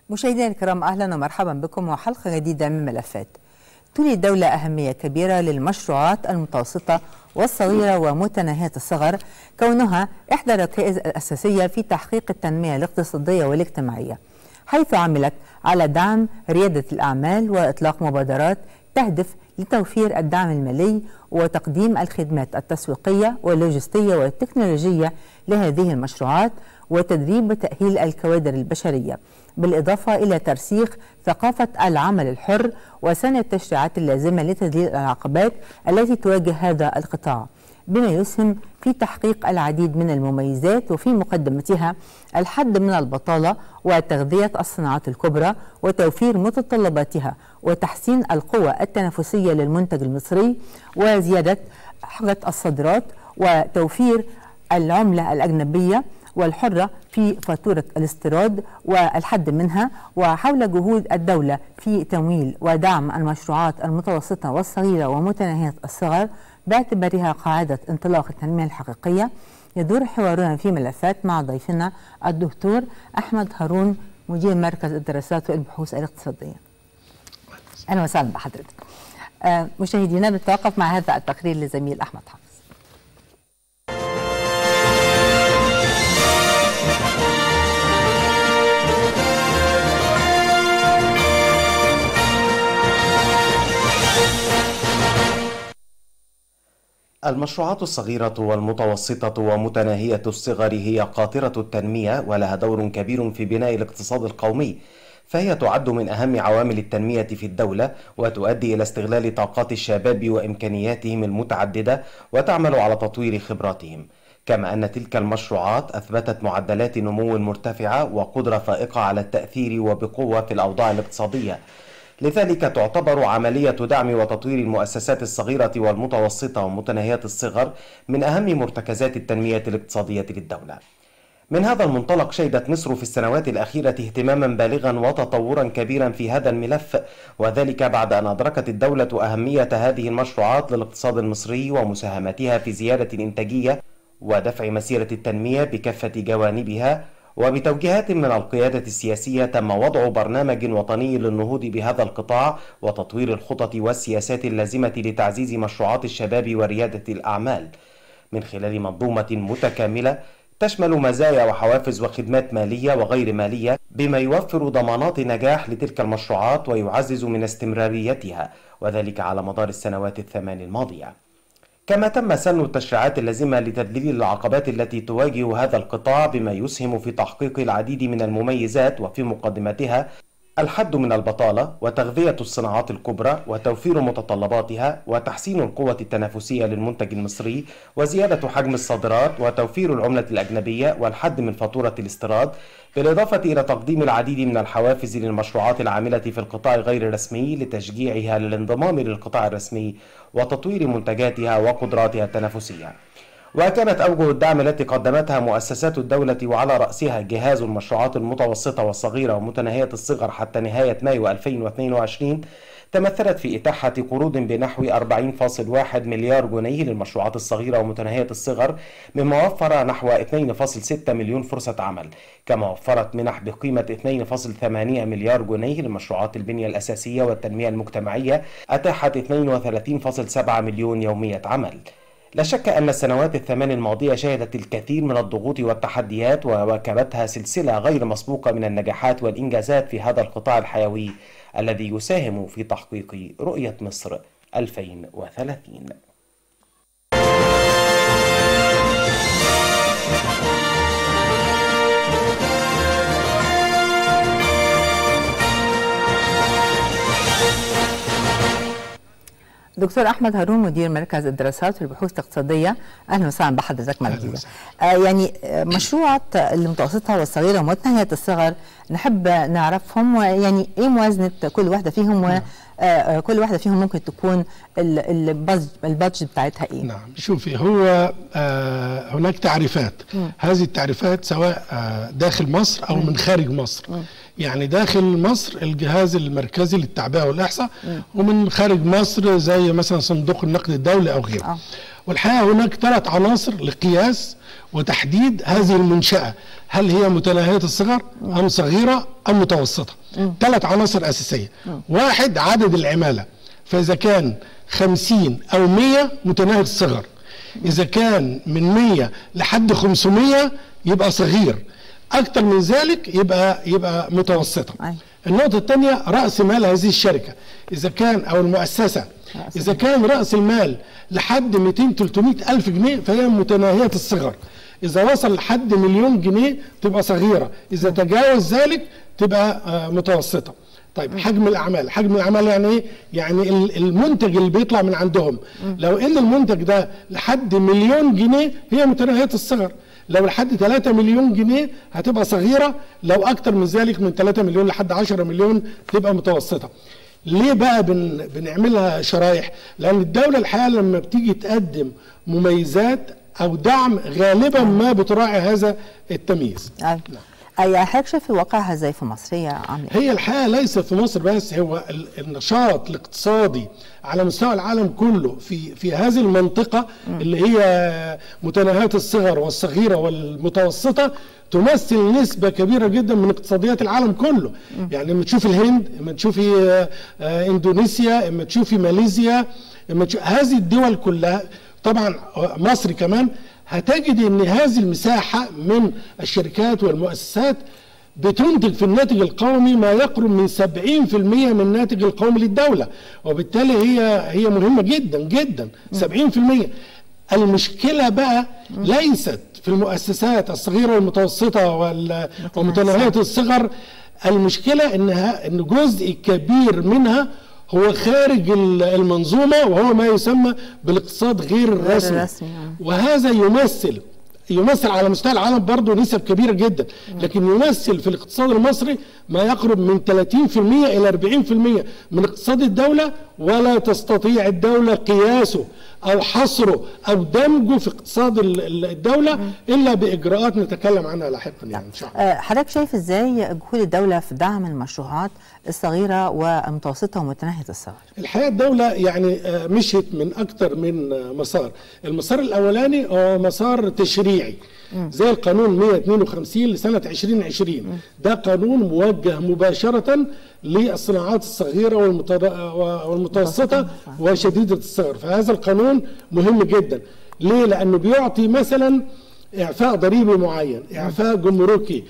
مشاهدينا الكرام اهلا ومرحبا بكم وحلقه جديده من ملفات. تولي الدوله اهميه كبيره للمشروعات المتوسطه والصغيره ومتناهيه الصغر كونها احدى الركائز الاساسيه في تحقيق التنميه الاقتصاديه والاجتماعيه. حيث عملت على دعم رياده الاعمال واطلاق مبادرات تهدف لتوفير الدعم المالي وتقديم الخدمات التسويقيه واللوجستيه والتكنولوجيه لهذه المشروعات وتدريب وتاهيل الكوادر البشريه. بالإضافة إلى ترسيخ ثقافة العمل الحر وسن التشريعات اللازمة لتذليل العقبات التي تواجه هذا القطاع بما يسهم في تحقيق العديد من المميزات وفي مقدمتها الحد من البطالة وتغذية الصناعات الكبرى وتوفير متطلباتها وتحسين القوة التنافسية للمنتج المصري وزيادة حاجة الصادرات وتوفير العملة الأجنبية والحرة في فاتورة الاستيراد والحد منها وحول جهود الدولة في تمويل ودعم المشروعات المتوسطة والصغيرة ومتناهية الصغر باعتبارها قاعدة انطلاق التنمية الحقيقية يدور حوارنا في ملفات مع ضيفنا الدكتور أحمد هارون مدير مركز الدراسات والبحوث الاقتصادية أهلا وسهلا بحضرتك آه مشاهدينا بنتوقف مع هذا التقرير لزميل أحمد حافظ المشروعات الصغيرة والمتوسطة ومتناهية الصغر هي قاطرة التنمية ولها دور كبير في بناء الاقتصاد القومي فهي تعد من أهم عوامل التنمية في الدولة وتؤدي إلى استغلال طاقات الشباب وإمكانياتهم المتعددة وتعمل على تطوير خبراتهم كما أن تلك المشروعات أثبتت معدلات نمو مرتفعة وقدرة فائقة على التأثير وبقوة في الأوضاع الاقتصادية لذلك تعتبر عملية دعم وتطوير المؤسسات الصغيرة والمتوسطة ومتناهية الصغر من أهم مرتكزات التنمية الاقتصادية للدولة. من هذا المنطلق شهدت مصر في السنوات الأخيرة اهتماما بالغا وتطورا كبيرا في هذا الملف وذلك بعد أن أدركت الدولة أهمية هذه المشروعات للاقتصاد المصري ومساهمتها في زيادة الإنتاجية ودفع مسيرة التنمية بكافة جوانبها وبتوجيهات من القيادة السياسية تم وضع برنامج وطني للنهوض بهذا القطاع وتطوير الخطط والسياسات اللازمة لتعزيز مشروعات الشباب وريادة الأعمال من خلال منظومة متكاملة تشمل مزايا وحوافز وخدمات مالية وغير مالية بما يوفر ضمانات نجاح لتلك المشروعات ويعزز من استمراريتها وذلك على مدار السنوات الثمان الماضية كما تم سن التشريعات اللازمة لتذليل العقبات التي تواجه هذا القطاع بما يسهم في تحقيق العديد من المميزات وفي مقدمتها الحد من البطالة وتغذية الصناعات الكبرى وتوفير متطلباتها وتحسين القوة التنافسية للمنتج المصري وزيادة حجم الصادرات وتوفير العملة الأجنبية والحد من فاتورة الاستيراد بالإضافة إلى تقديم العديد من الحوافز للمشروعات العاملة في القطاع غير الرسمي لتشجيعها للانضمام للقطاع الرسمي وتطوير منتجاتها وقدراتها التنافسية. وكانت أوجه الدعم التي قدمتها مؤسسات الدولة وعلى رأسها جهاز المشروعات المتوسطة والصغيرة ومتناهية الصغر حتى نهاية مايو 2022 تمثلت في إتاحة قروض بنحو 40.1 مليار جنيه للمشروعات الصغيرة ومتناهية الصغر مما وفر نحو 2.6 مليون فرصة عمل كما وفرت منح بقيمة 2.8 مليار جنيه لمشروعات البنية الأساسية والتنمية المجتمعية أتاحت 32.7 مليون يومية عمل لا شك أن السنوات الثمان الماضية شهدت الكثير من الضغوط والتحديات وواكبتها سلسلة غير مسبوقة من النجاحات والإنجازات في هذا القطاع الحيوي الذي يساهم في تحقيق رؤية مصر 2030 دكتور احمد هارون مدير مركز الدراسات والبحوث الاقتصاديه اهلا وسهلا بحضرتك معنا آه يعني مشروعات المتوسطه والصغيره ومتناهيه الصغر نحب نعرفهم ويعني ايه موازنه كل واحده فيهم و آه كل واحده فيهم ممكن تكون البادج بتاعتها ايه نعم شوفي هو آه هناك تعريفات م. هذه التعريفات سواء آه داخل مصر او م. من خارج مصر م. يعني داخل مصر الجهاز المركزي للتعبئه والاحصاء ومن خارج مصر زي مثلا صندوق النقد الدولي او غيره آه. والحقيقه هناك ثلاث عناصر لقياس وتحديد هذه المنشاه هل هي متناهيه الصغر ام صغيره ام متوسطه ثلاث عناصر اساسيه واحد عدد العماله فاذا كان 50 او 100 متناهي الصغر اذا كان من 100 لحد 500 يبقى صغير اكتر من ذلك يبقى يبقى متوسطه أي. النقطة الثانية رأس مال هذه الشركة إذا كان أو المؤسسة إذا كان رأس المال لحد 200 300 ألف جنيه فهي متناهية الصغر إذا وصل لحد مليون جنيه تبقى صغيرة إذا تجاوز ذلك تبقى آه، متوسطة طيب حجم الأعمال حجم الأعمال يعني إيه؟ يعني ال- المنتج اللي بيطلع من عندهم لو إن المنتج ده لحد مليون جنيه هي متناهية الصغر لو لحد 3 مليون جنيه هتبقى صغيره لو اكتر من ذلك من 3 مليون لحد 10 مليون تبقى متوسطه ليه بقى بن بنعملها شرايح لان الدوله الحقيقه لما بتيجي تقدم مميزات او دعم غالبا ما بتراعي هذا التمييز أي. أي حضرتك شايف الواقع ازاي في مصر هي عاملة إيه؟ هي الحقيقه ليست في مصر بس هو ال- النشاط الاقتصادي على مستوى العالم كله في في هذه المنطقه اللي هي متناهيه الصغر والصغيره والمتوسطه تمثل نسبة كبيرة جدا من اقتصاديات العالم كله يعني لما تشوفي الهند لما تشوفي آه، آه، اندونيسيا لما تشوفي ماليزيا لما تشوفي هذه الدول كلها طبعا آه، مصر كمان هتجد ان هذه المساحة من الشركات والمؤسسات بتنتج في الناتج القومي ما يقرب من 70% من الناتج القومي للدولة وبالتالي هي هي مهمة جدا جدا 70% المشكلة بقى ليست في المؤسسات الصغيرة والمتوسطة وال- ومتناهية الصغر المشكلة انها ان جزء كبير منها هو خارج ال- المنظومة وهو ما يسمى بالاقتصاد غير الرسمي الرسمي، آه. وهذا يمثل يمثل على مستوى العالم برضه نسب كبيرة جدا لكن يمثل في الاقتصاد المصري ما يقرب من 30% إلى 40% من اقتصاد الدولة ولا تستطيع الدولة قياسه أو حصره أو دمجه في اقتصاد ال- ال- الدولة إلا بإجراءات نتكلم عنها لاحقا يعني إن شاء الله آه، حضرتك شايف ازاي جهود الدولة في دعم المشروعات الصغيرة والمتوسطة ومتناهية الصغر؟ الحقيقه الدوله يعني آه، مشيت من اكثر من آه، مسار المسار الاولاني هو مسار تشريعي زي القانون 152 لسنه 2020 ده قانون موجه مباشره للصناعات الصغيره والمتر- والمتوسطه وشديده الصغر فهذا القانون مهم جدا ليه لانه بيعطي مثلا اعفاء ضريبي معين اعفاء جمركي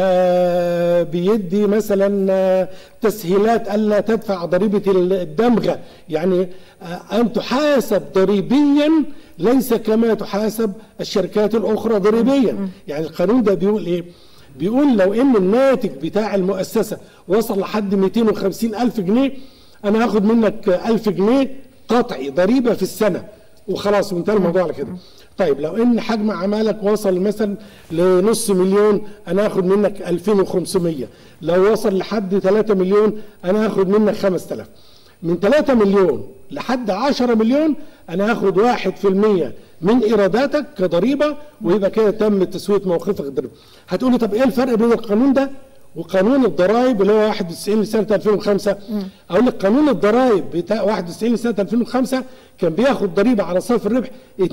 آه بيدي مثلا آه تسهيلات الا تدفع ضريبه الدمغه يعني آه ان تحاسب ضريبيا ليس كما تحاسب الشركات الاخرى ضريبيا يعني القانون ده بيقول ايه بيقول لو ان الناتج بتاع المؤسسه وصل لحد 250 الف جنيه انا هاخد منك 1000 جنيه قطعي ضريبه في السنه وخلاص وانتهى الموضوع على كده طيب لو ان حجم عملك وصل مثلا لنص مليون انا هاخد منك 2500 لو وصل لحد 3 مليون انا هاخد منك 5000 من 3 مليون لحد 10 مليون انا هاخد 1% من ايراداتك كضريبه ويبقى كده تم تسويه موقفك الضريبي هتقولي طب ايه الفرق بين القانون ده وقانون الضرائب اللي هو 91 لسنه 2005 اقول لك قانون الضرائب بتاع 91 لسنه 2005 كان بياخد ضريبه على صافي الربح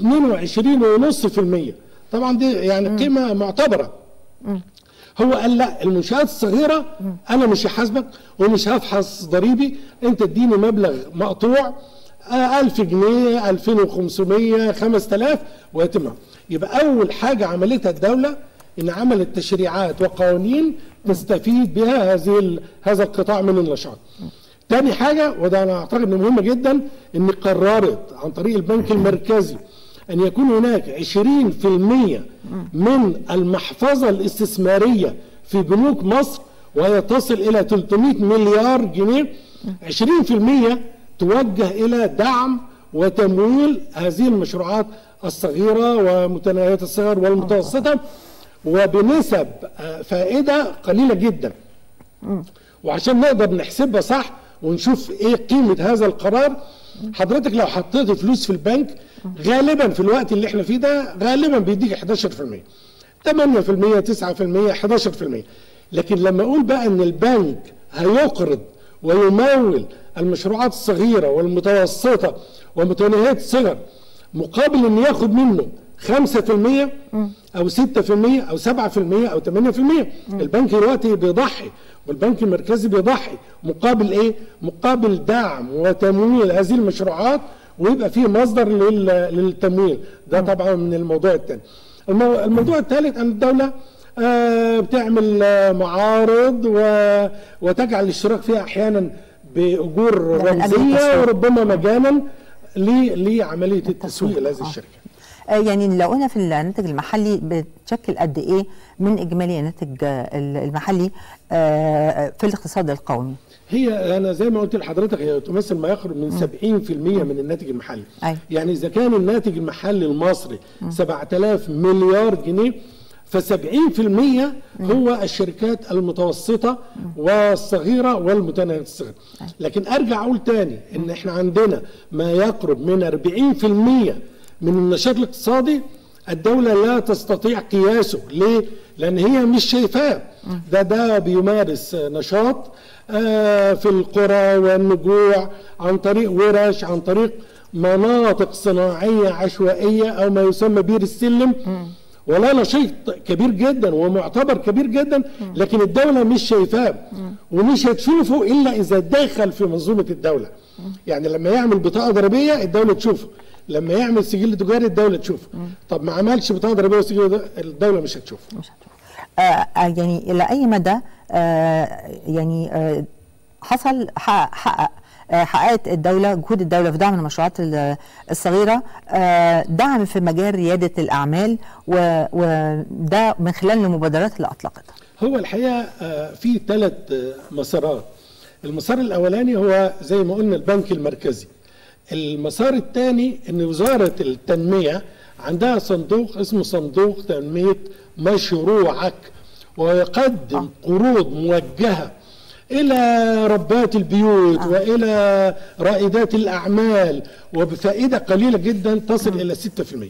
22.5% طبعا دي يعني قيمه معتبره هو قال لا المنشآت الصغيرة أنا مش هحاسبك ومش هفحص ضريبي أنت اديني مبلغ مقطوع آه، 1000 جنيه 2500 5000 ويتم يبقى أول حاجة عملتها الدولة إن عملت تشريعات وقوانين تستفيد بها هذه ال- هذا القطاع من النشاط. تاني حاجة وده أنا أعتقد إنه مهمة جدا إن قررت عن طريق البنك المركزي أن يكون هناك 20% من المحفظة الاستثمارية في بنوك مصر وهي تصل إلى 300 مليار جنيه 20% توجه إلى دعم وتمويل هذه المشروعات الصغيرة ومتناهية الصغر والمتوسطة وبنسب آه، فائدة قليلة جدا وعشان نقدر نحسبها صح ونشوف ايه قيمة هذا القرار حضرتك لو حطيت فلوس في البنك غالبا في الوقت اللي احنا فيه ده غالبا بيديك 11% 8% 9% 11% لكن لما اقول بقى ان البنك هيقرض ويمول المشروعات الصغيرة والمتوسطة ومتناهية الصغر مقابل ان ياخد منه 5% او 6% او 7% او 8% البنك دلوقتي بيضحي والبنك المركزي بيضحي مقابل ايه؟ مقابل دعم وتمويل هذه المشروعات ويبقى فيه مصدر لل- للتمويل ده طبعا من الموضوع الثاني المو- الموضوع الثالث ان الدوله آه، بتعمل آه، معارض و- وتجعل الاشتراك فيها احيانا باجور من أجل رمزيه التسويق. وربما مجانا ل- لعمليه التسويق لهذه آه. الشركه آه، يعني لو قلنا في الناتج المحلي بتشكل قد ايه من اجمالي الناتج آه، المحلي آه، في الاقتصاد القومي هي انا زي ما قلت لحضرتك هي تمثل ما يقرب من 70% من الناتج المحلي أيوة. يعني اذا كان الناتج المحلي المصري 7000 مليار جنيه ف70% هو الشركات المتوسطة والصغيرة والمتناهية الصغر لكن ارجع اقول تاني ان احنا عندنا ما يقرب من 40% من النشاط الاقتصادي الدولة لا تستطيع قياسه ليه؟ لأن هي مش شايفاه ده ده بيمارس نشاط آه، في القرى والنجوع عن طريق ورش عن طريق مناطق صناعية عشوائية أو ما يسمى بير السلم ولا نشيط كبير جدا ومعتبر كبير جدا لكن الدولة مش شايفاه ومش هتشوفه إلا إذا دخل في منظومة الدولة يعني لما يعمل بطاقة ضريبية الدولة تشوفه لما يعمل سجل تجاري الدولة تشوفه طب ما عملش بطاقة ضريبية وسجل ده- الدولة مش هتشوفه مش هتشوف. آه، آه، يعني الى اي مدى آه، يعني آه، حصل حقق حقق آه، حققت الدولة جهود الدولة في دعم المشروعات ال- الصغيرة آه، دعم في مجال ريادة الأعمال و- وده من خلال المبادرات اللي أطلقتها هو الحقيقه آه، في ثلاث مسارات المسار الاولاني هو زي ما قلنا البنك المركزي المسار الثاني ان وزاره التنميه عندها صندوق اسمه صندوق تنميه مشروعك ويقدم قروض موجهه الى ربات البيوت آه. والى رائدات الاعمال وبفائده قليله جدا تصل الى 6%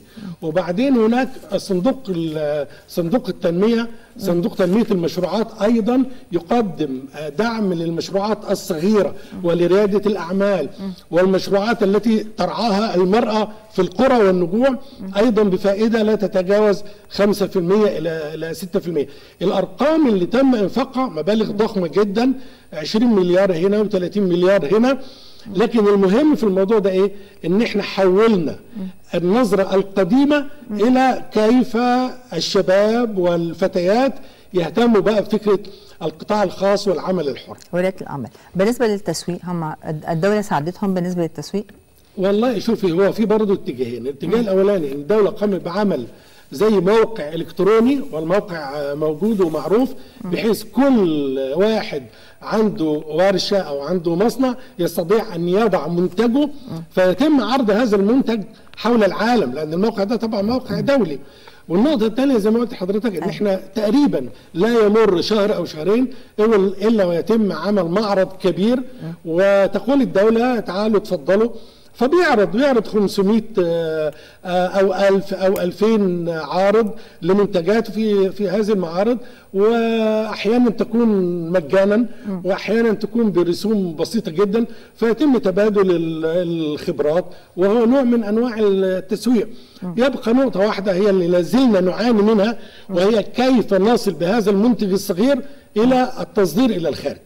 وبعدين هناك صندوق ال- صندوق التنميه صندوق تنميه المشروعات ايضا يقدم آه، دعم للمشروعات الصغيره ولرياده الاعمال والمشروعات التي ترعاها المراه في القرى والنجوع ايضا بفائده لا تتجاوز 5% الى الى 6% الارقام اللي تم انفاقها مبالغ ضخمه جدا 20 مليار هنا و30 مليار هنا لكن المهم في الموضوع ده ايه ان احنا حولنا النظرة القديمة الى كيف الشباب والفتيات يهتموا بقى بفكرة القطاع الخاص والعمل الحر ولاية الأعمال بالنسبة للتسويق هم الدولة ساعدتهم بالنسبة للتسويق والله شوفي هو في برضه اتجاهين الاتجاه الاولاني ان الدوله قامت بعمل زي موقع الكتروني والموقع آه، موجود ومعروف بحيث كل واحد عنده ورشه او عنده مصنع يستطيع ان يضع منتجه فيتم عرض هذا المنتج حول العالم لان الموقع ده طبعا موقع دولي والنقطة الثانية زي ما قلت لحضرتك ان احنا تقريبا لا يمر شهر او شهرين إلا- الا ويتم عمل معرض كبير وتقول الدولة تعالوا اتفضلوا فبيعرض بيعرض 500 آه، آه، او 1000 او 2000 عارض لمنتجات في في هذه المعارض واحيانا تكون مجانا واحيانا تكون برسوم بسيطه جدا فيتم تبادل ال- الخبرات وهو نوع من انواع التسويق يبقى نقطه واحده هي اللي لازلنا نعاني منها وهي كيف نصل بهذا المنتج الصغير الى التصدير الى الخارج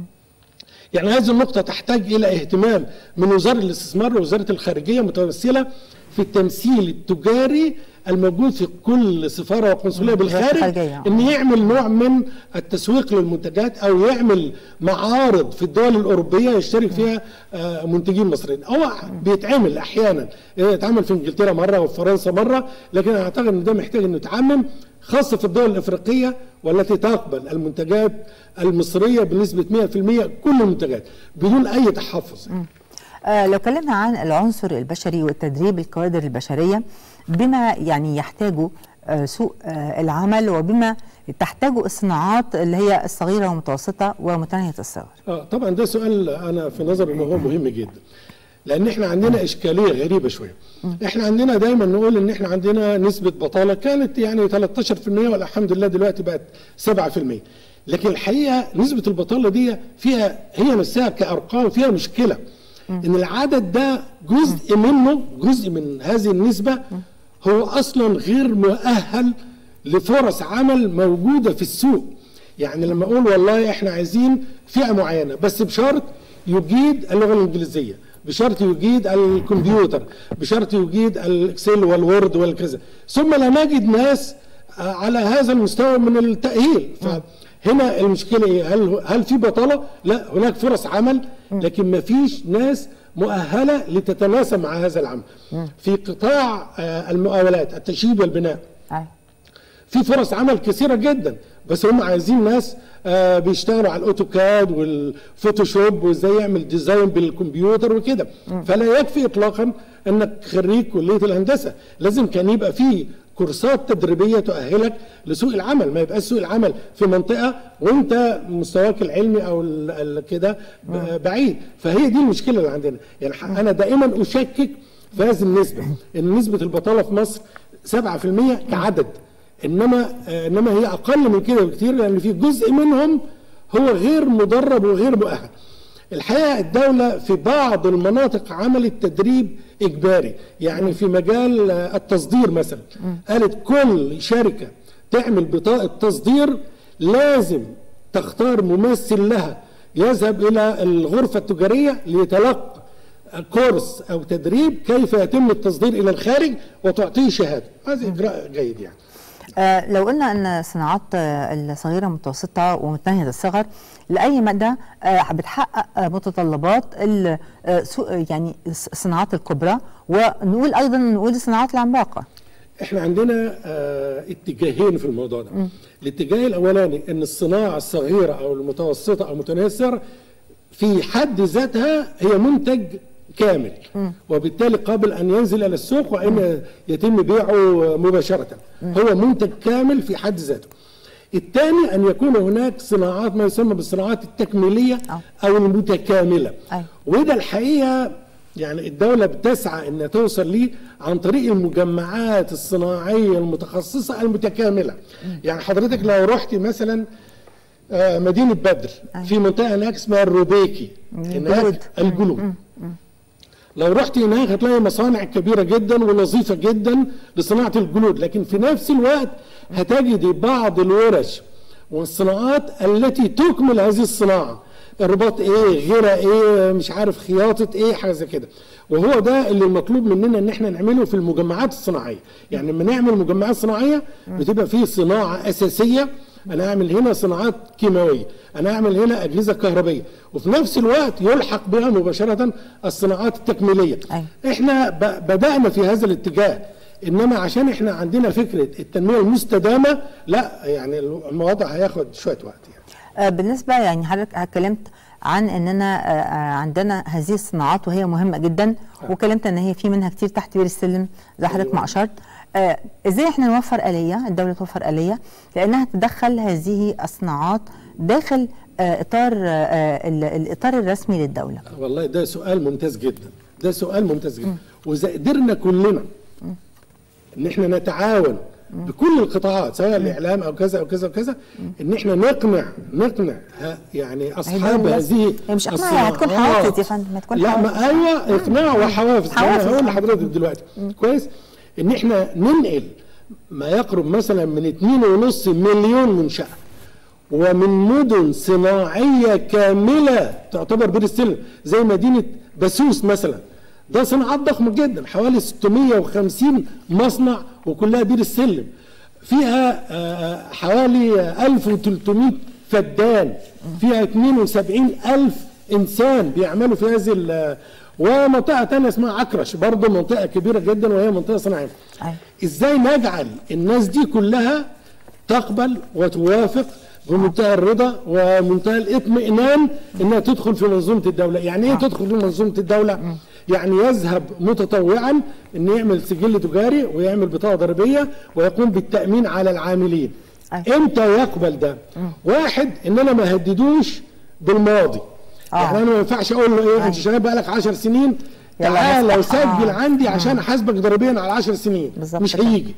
يعني هذه النقطة تحتاج إلى اهتمام من وزارة الاستثمار ووزارة الخارجية متمثلة في التمثيل التجاري الموجود في كل سفارة وقنصلية بالخارج الخارجية. إن يعمل نوع من التسويق للمنتجات أو يعمل معارض في الدول الأوروبية يشترك فيها آه، منتجين مصريين هو بيتعمل أحيانا يتعمل في إنجلترا مرة وفي فرنسا مرة لكن أعتقد إن ده محتاج إنه يتعمم خاصة في الدول الإفريقية والتي تقبل المنتجات المصرية بنسبة 100% كل المنتجات بدون أي تحفظ آه لو اتكلمنا عن العنصر البشري والتدريب الكوادر البشرية بما يعني يحتاجه آه سوق آه العمل وبما تحتاجه الصناعات اللي هي الصغيرة والمتوسطة ومتناهية الصغر آه طبعا ده سؤال أنا في نظري إنه هو مهم جدا لأن إحنا عندنا إشكالية غريبة شوية إحنا عندنا دايما نقول إن إحنا عندنا نسبة بطالة كانت يعني 13% والحمد لله دلوقتي بقت 7% لكن الحقيقة نسبة البطالة دي فيها هي نفسها كأرقام فيها مشكلة ان العدد ده جزء منه جزء من هذه النسبه هو اصلا غير مؤهل لفرص عمل موجوده في السوق يعني لما اقول والله احنا عايزين فئه معينه بس بشرط يجيد اللغه الانجليزيه بشرط يجيد الكمبيوتر بشرط يجيد الاكسل والوورد والكذا ثم لا نجد ناس على هذا المستوى من التاهيل فهنا المشكله ايه هل هل في بطاله لا هناك فرص عمل لكن ما فيش ناس مؤهله لتتناسب مع هذا العمل في قطاع آه، المقاولات التشييد والبناء أي. في فرص عمل كثيره جدا بس هم عايزين ناس آه، بيشتغلوا على الاوتوكاد والفوتوشوب وازاي يعمل ديزاين بالكمبيوتر وكده فلا يكفي اطلاقا انك خريج كليه الهندسه لازم كان يبقى في كورسات تدريبيه تؤهلك لسوق العمل ما يبقاش سوق العمل في منطقه وانت مستواك العلمي او ال- ال- كده ب- بعيد فهي دي المشكله اللي عندنا يعني ح- انا دائما اشكك في هذه النسبه ان نسبه البطاله في مصر 7% كعدد انما آه، انما هي اقل من كده بكتير لان في جزء منهم هو غير مدرب وغير مؤهل الحقيقه الدوله في بعض المناطق عملت تدريب اجباري يعني في مجال آه، التصدير مثلا قالت كل شركه تعمل بطاقه تصدير لازم تختار ممثل لها يذهب الى الغرفه التجاريه ليتلقى كورس او تدريب كيف يتم التصدير الى الخارج وتعطيه شهاده هذا اجراء جيد يعني آه، لو قلنا ان الصناعات آه، الصغيره المتوسطه ومتناهيه الصغر لاي مدى آه، بتحقق آه، متطلبات ال- آه، سوق- آه، يعني الصناعات الكبرى ونقول ايضا نقول الصناعات العملاقه احنا عندنا آه اتجاهين في الموضوع ده الاتجاه الاولاني ان الصناعه الصغيره او المتوسطه او متناهيه السعر في حد ذاتها هي منتج كامل وبالتالي قابل ان ينزل الى السوق وان يتم بيعه مباشره هو منتج كامل في حد ذاته الثاني ان يكون هناك صناعات ما يسمى بالصناعات التكميليه آه. او المتكامله أيوة. وده الحقيقه يعني الدوله بتسعى انها توصل ليه عن طريق المجمعات الصناعيه المتخصصه المتكامله يعني حضرتك لو رحت مثلا آه، مدينه بدر في منطقه هناك اسمها الروبيكي الجلود. هناك الجلود لو رحت هناك هتلاقي مصانع كبيرة جدا ونظيفة جدا لصناعة الجلود لكن في نفس الوقت هتجد بعض الورش والصناعات التي تكمل هذه الصناعة الرباط ايه غيرة ايه مش عارف خياطة ايه حاجة زي كده وهو ده اللي المطلوب مننا ان احنا نعمله في المجمعات الصناعية يعني لما نعمل مجمعات صناعية بتبقى فيه صناعة اساسية انا اعمل هنا صناعات كيماويه انا اعمل هنا اجهزه كهربيه وفي نفس الوقت يلحق بها مباشره الصناعات التكميليه أيوة. احنا ب- بدانا في هذا الاتجاه انما عشان احنا عندنا فكره التنميه المستدامه لا يعني الموضوع هياخد شويه وقت يعني آه، بالنسبه يعني حضرتك اتكلمت عن اننا آه، آه، عندنا هذه الصناعات وهي مهمه جدا وكلمت ان هي في منها كتير تحت بير السلم زي حضرتك ما اشرت آه، ازاي احنا نوفر اليه الدوله توفر اليه لانها تدخل هذه الصناعات داخل آه، اطار آه، آه، ال- الاطار الرسمي للدوله والله ده سؤال ممتاز جدا ده سؤال ممتاز جدا واذا قدرنا كلنا ان احنا نتعاون بكل القطاعات سواء الاعلام او كذا او كذا وكذا ان احنا نقنع نقنع ها- يعني اصحاب دولة هذه هي مش إقناع، هي هتكون الصناعات. حوافز يا فندم، هتكون لا حوافز. ما ايوه اقناع وحوافز حوافز. انا هقول لحضرتك دلوقتي كويس ان احنا ننقل ما يقرب مثلا من 2.5 مليون منشاه ومن مدن صناعيه كامله تعتبر بير السلم زي مدينه بسوس مثلا ده صناعات ضخمه جدا حوالي 650 مصنع وكلها بير السلم فيها آه، حوالي 1300 فدان فيها 72 ألف إنسان بيعملوا في هذه ال- ومنطقة تانية اسمها عكرش برضه منطقة كبيرة جدا وهي منطقة صناعية أيوة. ازاي نجعل الناس دي كلها تقبل وتوافق بمنتهى الرضا ومنتهى الاطمئنان انها تدخل في منظومه الدوله، يعني ايه تدخل في منظومه الدوله؟ يعني يذهب متطوعا ان يعمل سجل تجاري ويعمل بطاقه ضريبيه ويقوم بالتامين على العاملين. أيوة. امتى يقبل ده؟ واحد ان انا ما هددوش بالماضي. آه. يعني انا ما ينفعش اقول له ايه انت شغال بقالك 10 سنين يلا تعال نفتح. وسجل آه. عندي عشان احاسبك ضريبيا على 10 سنين بالظبط مش كده. هيجي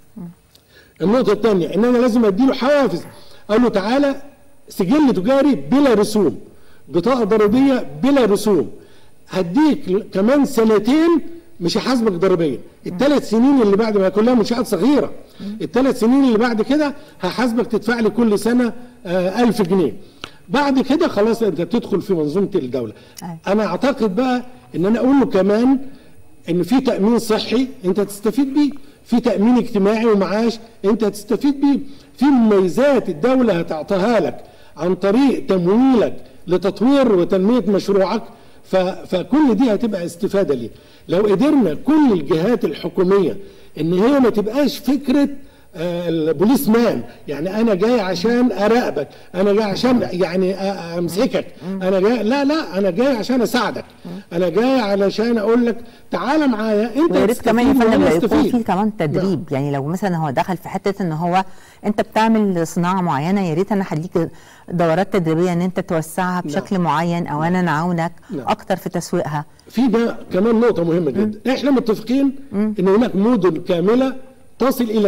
النقطة الثانية إن أنا لازم أديله حوافز أقول له تعالى سجل تجاري بلا رسوم بطاقة ضريبية بلا رسوم هديك كمان سنتين مش هحاسبك ضريبيا الثلاث سنين اللي بعد ما كلها منشآت صغيرة الثلاث سنين اللي بعد كده هحاسبك تدفع لي كل سنة آه ألف جنيه بعد كده خلاص انت بتدخل في منظومة الدولة أي. انا اعتقد بقى ان انا اقول له كمان ان في تامين صحي انت تستفيد بيه في تامين اجتماعي ومعاش انت تستفيد بيه في مميزات الدوله هتعطيها لك عن طريق تمويلك لتطوير وتنميه مشروعك ف... فكل دي هتبقى استفاده ليه لو قدرنا كل الجهات الحكوميه ان هي ما تبقاش فكره آه، البوليس مان يعني انا جاي عشان اراقبك انا جاي عشان يعني أ- امسكك انا جاي لا لا انا جاي عشان اساعدك انا جاي علشان اقول لك تعالى معايا انت ويا ريت كمان يا تستفيد فندم وأنا لو يكون أستفيد. في كمان تدريب يعني لو مثلا هو دخل في حته ان هو انت بتعمل صناعه معينه يا ريت انا هديك دورات تدريبيه ان انت توسعها بشكل معين او انا نعاونك نعم. اكتر في تسويقها في ده كمان نقطة مهمة جدا احنا متفقين ان هناك مدن كاملة تصل الى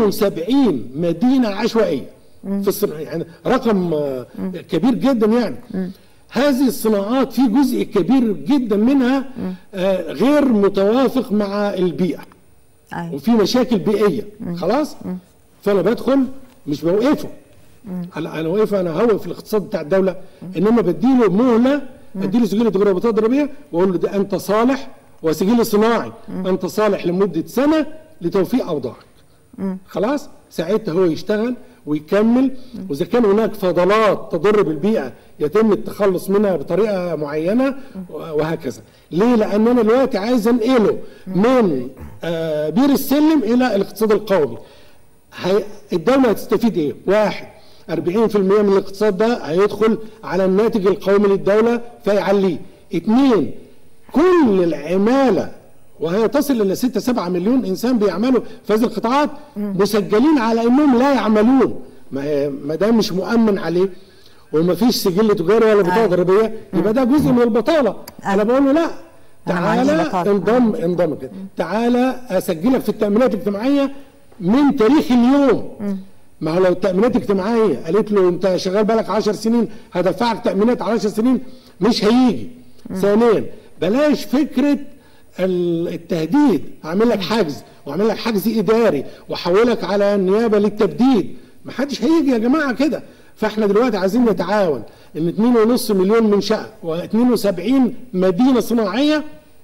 72 مدينة عشوائية في الصناعة يعني رقم آه، كبير جدا يعني هذه الصناعات في جزء كبير جدا منها آه، غير متوافق مع البيئة أيوة. وفي مشاكل بيئية خلاص فانا بدخل مش بوقفه انا انا واقف انا هوقف الاقتصاد بتاع الدوله انما بديله مهله اديله سجل تجاره بطاقه ضريبيه واقول له ده انت صالح وسجل صناعي انت صالح لمده سنه لتوفيق اوضاعك خلاص ساعتها هو يشتغل ويكمل واذا كان هناك فضلات تضر بالبيئه يتم التخلص منها بطريقه معينه وهكذا ليه لان انا دلوقتي عايز انقله من آه، بير السلم الى الاقتصاد القومي هي الدولة هتستفيد ايه؟ واحد 40% من الاقتصاد ده هيدخل على الناتج القومي للدولة فيعليه. اثنين كل العمالة وهي تصل الى 6 7 مليون انسان بيعملوا في هذه القطاعات مسجلين على انهم لا يعملون ما هي- ما ده مش مؤمن عليه وما فيش سجل تجاري ولا بطاقه أيوة. ضريبيه يبقى ده جزء من البطاله انا بقول له لا أنا ما عنديش تعالى بطالة. انضم انضم كده تعالى اسجلك في التامينات الاجتماعيه من تاريخ اليوم ما هو لو التامينات الاجتماعيه قالت له انت شغال بالك 10 سنين هدفعك تامينات على 10 سنين مش هيجي ثانيا بلاش فكره ال- التهديد اعمل لك حجز واعمل لك حجز اداري واحولك على النيابه للتبديد ما حدش هيجي يا جماعه كده فاحنا دلوقتي عايزين نتعاون ان 2.5 مليون منشاه و72 مدينه صناعيه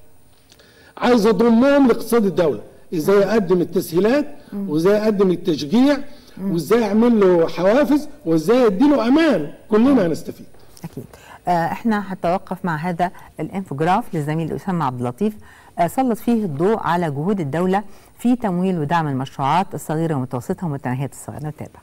عايز اضمهم لاقتصاد الدوله ازاي اقدم التسهيلات وازاي اقدم التشجيع وازاي اعمل له حوافز وازاي ادي له امان كلنا هنستفيد اكيد آه، احنا هنتوقف مع هذا الانفوجراف للزميل اسامه عبد اللطيف آه، سلط فيه الضوء على جهود الدوله في تمويل ودعم المشروعات الصغيره والمتوسطه ومتناهيه الصغر نتابع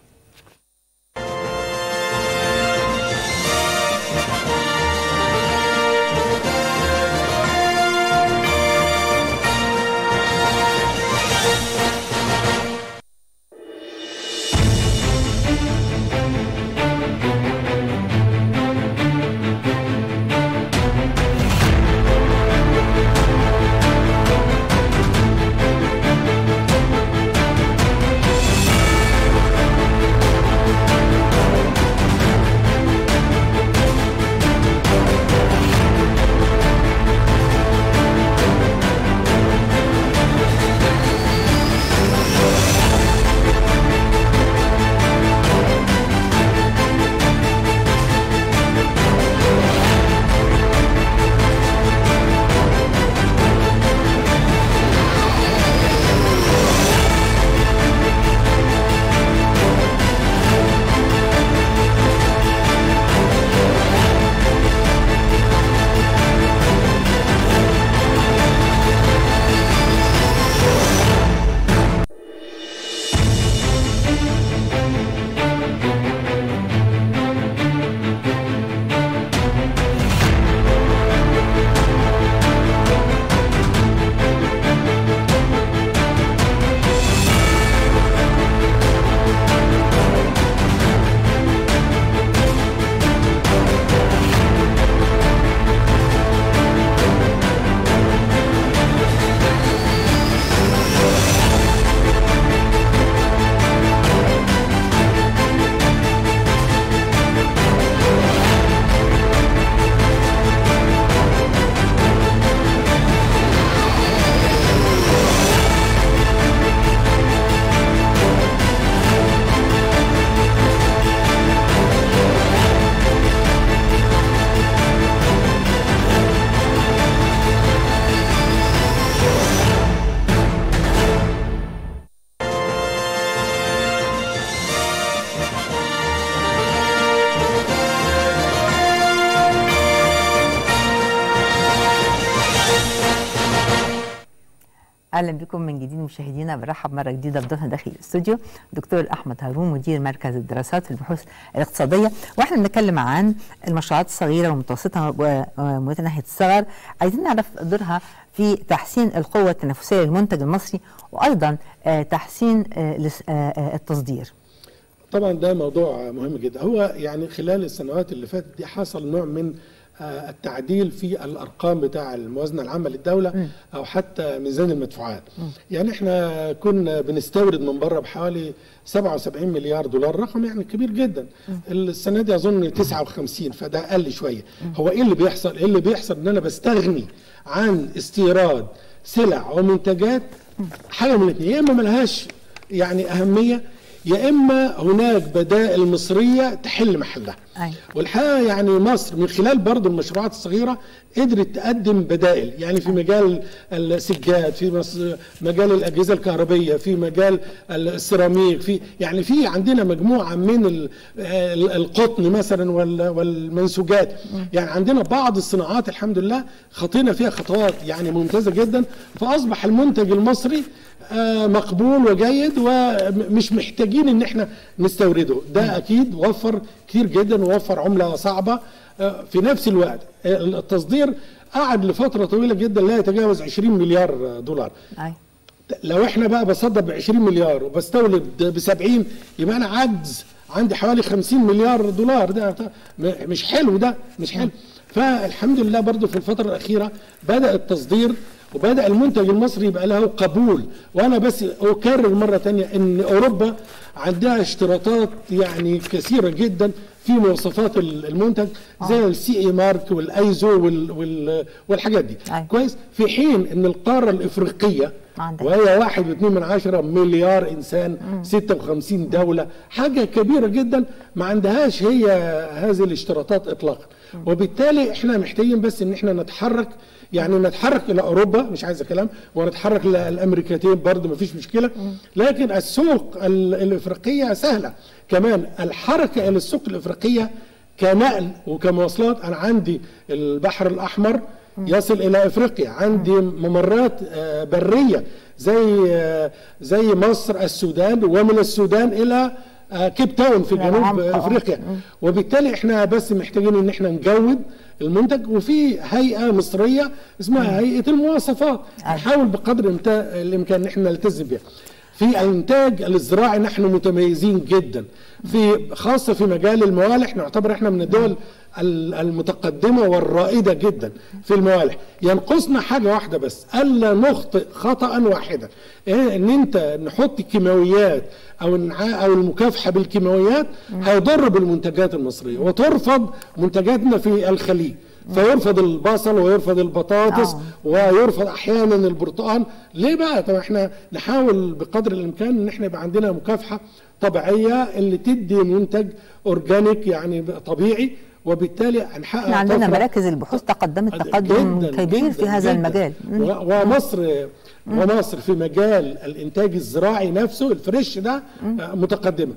اهلا بكم من جديد مشاهدينا برحب مره جديده بضيفنا داخل الاستوديو دكتور احمد هارون مدير مركز الدراسات في البحوث الاقتصاديه واحنا بنتكلم عن المشروعات الصغيره والمتوسطه ومتناهيه الصغر عايزين نعرف دورها في تحسين القوه التنافسيه للمنتج المصري وايضا تحسين التصدير طبعا ده موضوع مهم جدا هو يعني خلال السنوات اللي فاتت دي حصل نوع من التعديل في الارقام بتاع الموازنه العامه للدوله م. او حتى ميزان المدفوعات م. يعني احنا كنا بنستورد من بره بحوالي 77 مليار دولار رقم يعني كبير جدا م. السنه دي اظن 59 فده اقل شويه هو ايه اللي بيحصل ايه اللي بيحصل ان انا بستغني عن استيراد سلع ومنتجات حاجه من الاثنين يا اما ملهاش يعني اهميه يا اما هناك بدائل مصريه تحل محلها أي. والحقيقه يعني مصر من خلال برضو المشروعات الصغيره قدرت تقدم بدائل يعني في مجال السجاد في مجال الاجهزه الكهربيه في مجال السيراميك في يعني في عندنا مجموعه من القطن مثلا والمنسوجات يعني عندنا بعض الصناعات الحمد لله خطينا فيها خطوات يعني ممتازه جدا فاصبح المنتج المصري مقبول وجيد ومش محتاجين ان احنا نستورده ده اكيد وفر كتير جدا ووفر عمله صعبه في نفس الوقت التصدير قعد لفتره طويله جدا لا يتجاوز 20 مليار دولار أي. لو احنا بقى بصدر ب 20 مليار وبستورد ب 70 يبقى انا عجز عندي حوالي 50 مليار دولار ده مش حلو ده مش حلو فالحمد لله برضو في الفتره الاخيره بدا التصدير وبدا المنتج المصري يبقى له قبول وانا بس اكرر مره تانية ان اوروبا عندها اشتراطات يعني كثيره جدا في مواصفات المنتج زي السي اي مارك والايزو وال وال والحاجات دي أي. كويس في حين ان القاره الافريقيه عندك. وهي واحد واثنين من عشرة مليار انسان م. 56 دولة حاجة كبيرة جدا ما عندهاش هي هذه الاشتراطات اطلاقا م. وبالتالي احنا محتاجين بس ان احنا نتحرك يعني نتحرك الى اوروبا مش عايز كلام ونتحرك للامريكتين برضه ما فيش مشكله لكن السوق الافريقيه سهله كمان الحركه الى السوق الافريقيه كنقل وكمواصلات انا عندي البحر الاحمر يصل الى افريقيا عندي ممرات بريه زي زي مصر السودان ومن السودان الى كيب تاون في جنوب افريقيا وبالتالي احنا بس محتاجين ان احنا نجود المنتج وفي هيئه مصريه اسمها هيئه المواصفات نحاول بقدر الامكان ان احنا نلتزم بها في الانتاج الزراعي نحن متميزين جدا في خاصه في مجال الموالح نعتبر احنا من الدول المتقدمه والرائده جدا في الموالح ينقصنا حاجه واحده بس الا نخطئ خطا واحدا إيه ان انت نحط كيماويات او او المكافحه بالكيماويات هيضر بالمنتجات المصريه وترفض منتجاتنا في الخليج فيرفض البصل ويرفض البطاطس ويرفض احيانا البرتقال ليه بقى طب احنا نحاول بقدر الامكان ان احنا يبقى عندنا مكافحه طبيعيه اللي تدي منتج اورجانيك يعني طبيعي وبالتالي هنحقق احنا عندنا مراكز البحوث تقدمت تقدم جداً كبير جداً في هذا جداً المجال ومصر ومصر في مجال الانتاج الزراعي نفسه الفريش ده متقدمه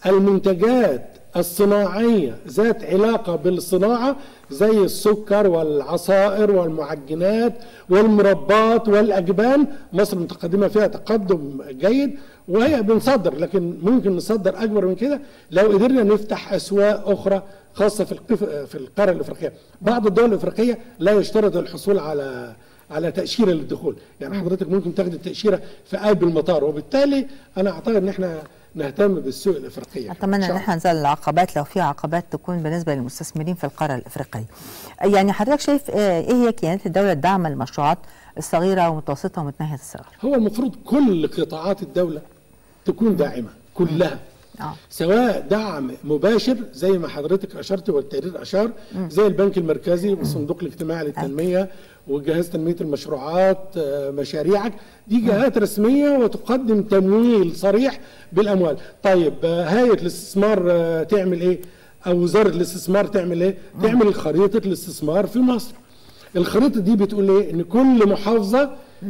المنتجات الصناعيه ذات علاقه بالصناعه زي السكر والعصائر والمعجنات والمربات والاجبان مصر متقدمه فيها تقدم جيد وهي بنصدر لكن ممكن نصدر اكبر من كده لو قدرنا نفتح اسواق اخرى خاصه في القف... في القاره الافريقيه بعض الدول الافريقيه لا يشترط الحصول على على تاشيره للدخول يعني حضرتك ممكن تاخد التاشيره في قلب المطار وبالتالي انا اعتقد ان احنا نهتم بالسوق الافريقيه اتمنى ان احنا نزال العقبات لو في عقبات تكون بالنسبه للمستثمرين في القاره الافريقيه يعني حضرتك شايف ايه هي كيانات الدوله الداعمه للمشروعات الصغيره والمتوسطه ومتناهيه الصغر هو المفروض كل قطاعات الدوله تكون داعمه كلها آه. سواء دعم مباشر زي ما حضرتك اشرت والتقرير اشار زي البنك المركزي والصندوق الاجتماعي للتنميه وجهاز تنميه المشروعات مشاريعك دي جهات رسميه وتقدم تمويل صريح بالاموال طيب هيئه الاستثمار تعمل ايه او وزاره الاستثمار تعمل ايه تعمل خريطه الاستثمار في مصر الخريطه دي بتقول ايه ان كل محافظه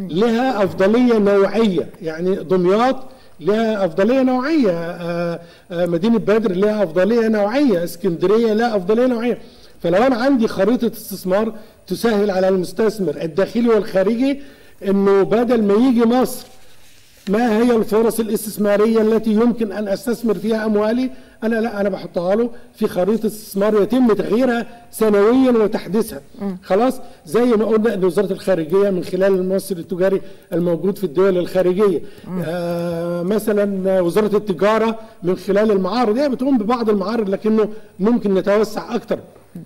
لها افضليه نوعيه يعني دمياط لها افضليه نوعيه آآ آآ مدينه بدر لها افضليه نوعيه اسكندريه لها افضليه نوعيه فلو انا عندي خريطه استثمار تسهل على المستثمر الداخلي والخارجي انه بدل ما يجي مصر ما هي الفرص الاستثماريه التي يمكن ان استثمر فيها اموالي انا لا انا بحطها له في خريطه استثمار يتم تغييرها سنويا وتحديثها خلاص زي ما قلنا ان وزاره الخارجيه من خلال الممثل التجاري الموجود في الدول الخارجيه آه مثلا وزاره التجاره من خلال المعارض هي بتقوم ببعض المعارض لكنه ممكن نتوسع اكتر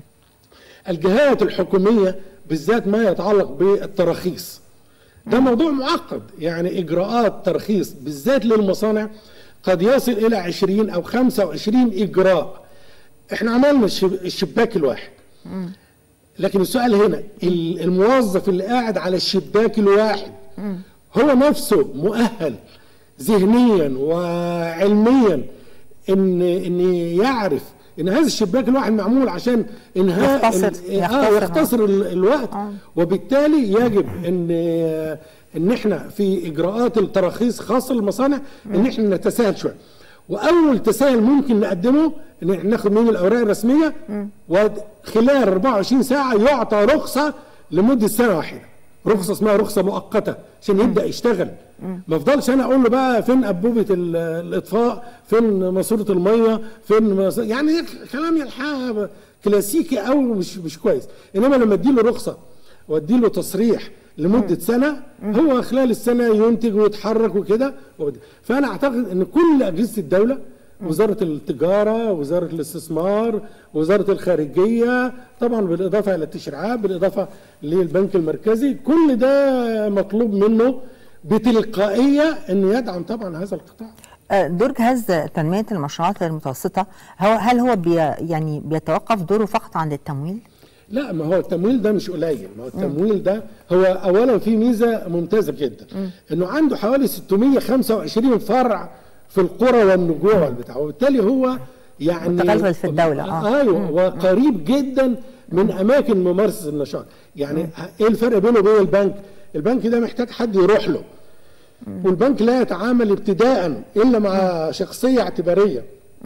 الجهات الحكوميه بالذات ما يتعلق بالتراخيص ده موضوع معقد يعني اجراءات ترخيص بالذات للمصانع قد يصل الى 20 او 25 اجراء احنا عملنا الشب- الشباك الواحد لكن السؤال هنا ال- الموظف اللي قاعد على الشباك الواحد هو نفسه مؤهل ذهنيا وعلميا ان ان يعرف ان هذا الشباك الواحد معمول عشان انهاء يختصر- ال- اه يختصر. يختصر ال- الوقت وبالتالي يجب ان ان احنا في اجراءات التراخيص خاصه للمصانع ان احنا نتساهل شويه واول تساهل ممكن نقدمه ان احنا ناخد منه الاوراق الرسميه وخلال 24 ساعه يعطى رخصه لمده سنه واحده رخصه اسمها رخصه مؤقته عشان يبدا يشتغل ما افضلش انا اقول له بقى فين انبوبه ال- الاطفاء فين ماسوره الميه فين مس- يعني كلام يلحق كلاسيكي قوي مش مش كويس انما لما اديله رخصه واديله تصريح لمده سنه هو خلال السنه ينتج ويتحرك وكده وبد- فانا اعتقد ان كل اجهزه الدوله وزاره التجاره وزاره الاستثمار وزاره الخارجيه طبعا بالاضافه الى التشريعات بالاضافه للبنك المركزي كل ده مطلوب منه بتلقائيه انه يدعم طبعا هذا القطاع آه، دور جهاز تنمية المشروعات المتوسطة هو هل هو بي يعني بيتوقف دوره فقط عند التمويل؟ لا ما هو التمويل ده مش قليل ما هو التمويل ده هو اولا في ميزه ممتازه جدا انه عنده حوالي 625 فرع في القرى والنجوع والبتاع وبالتالي هو يعني متغلغل في الدولة، آه. ايوه وقريب جدا من اماكن ممارسه النشاط يعني ايه الفرق بينه وبين البنك البنك ده محتاج حد يروح له والبنك لا يتعامل ابتداء الا مع شخصيه اعتباريه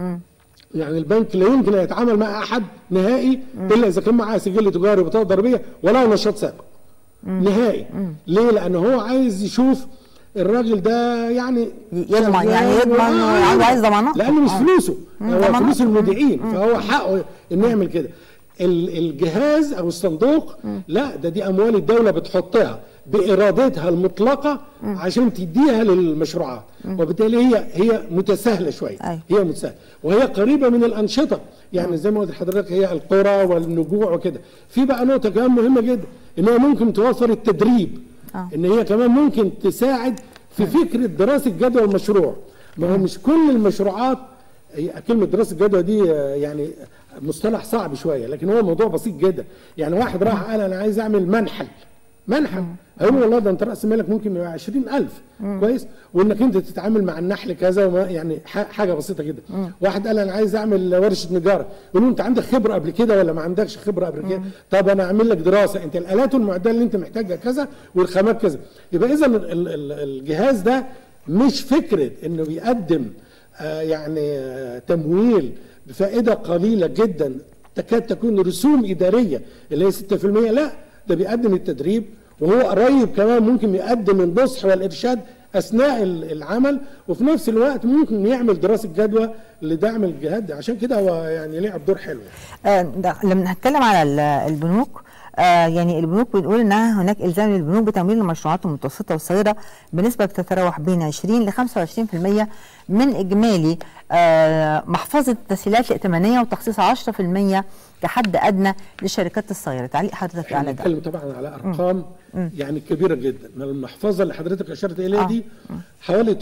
يعني البنك لا يمكن ان يتعامل مع احد نهائي الا اذا كان معاه سجل تجاري وبطاقه ضريبيه ولا نشاط سابق نهائي ليه لان هو عايز يشوف الراجل ده يعني يضمن- شغال يعني يضمن و- هو عايز ضمانات. لانه مش آه. فلوسه هو ضمانات. فلوس المودعين فهو حقه انه يعمل كده ال- الجهاز او الصندوق لا ده دي اموال الدوله بتحطها بارادتها المطلقه عشان تديها للمشروعات وبالتالي هي هي متساهله شويه أيوة. هي متساهله وهي قريبه من الانشطه يعني زي ما قلت لحضرتك هي القرى والنجوع وكده في بقى نقطه كمان مهمه جدا ان هي ممكن توفر التدريب آه. ان هي كمان ممكن تساعد في فكره دراسه جدوى المشروع ما هو مش كل المشروعات هي كلمه دراسه جدوى دي آه، يعني مصطلح صعب شويه لكن هو موضوع بسيط جدا يعني واحد راح قال انا عايز اعمل منحل منحل هيقول والله ده انت راس مالك ممكن يبقى 20000 كويس وانك انت تتعامل مع النحل كذا وما يعني ح- حاجه بسيطه جدا واحد قال انا عايز اعمل ورشه نجاره يقول له انت عندك خبره قبل كده ولا ما عندكش خبره قبل كده طب انا اعمل لك دراسه انت الالات والمعدات اللي انت محتاجها كذا والخامات كذا يبقى اذا ال- ال- ال- الجهاز ده مش فكره انه بيقدم آه يعني آه تمويل بفائده قليله جدا تكاد تكون رسوم اداريه اللي هي 6% لا ده بيقدم التدريب وهو قريب كمان ممكن يقدم النصح والارشاد اثناء ال- العمل وفي نفس الوقت ممكن يعمل دراسه جدوى لدعم الجهاد ده عشان كده هو يعني لعب دور حلو آه، ده لما نتكلم على ال- البنوك آه يعني البنوك بنقول انها هناك الزام للبنوك بتمويل المشروعات المتوسطه والصغيره بنسبه بتتراوح بين 20 ل 25% من اجمالي آه محفظه التسهيلات الائتمانيه وتخصيص 10% كحد ادنى للشركات الصغيره تعليق حضرتك احنا على ده بنتكلم طبعا على ارقام يعني كبيره جدا من المحفظه اللي حضرتك اشرت اليها آه. دي حوالي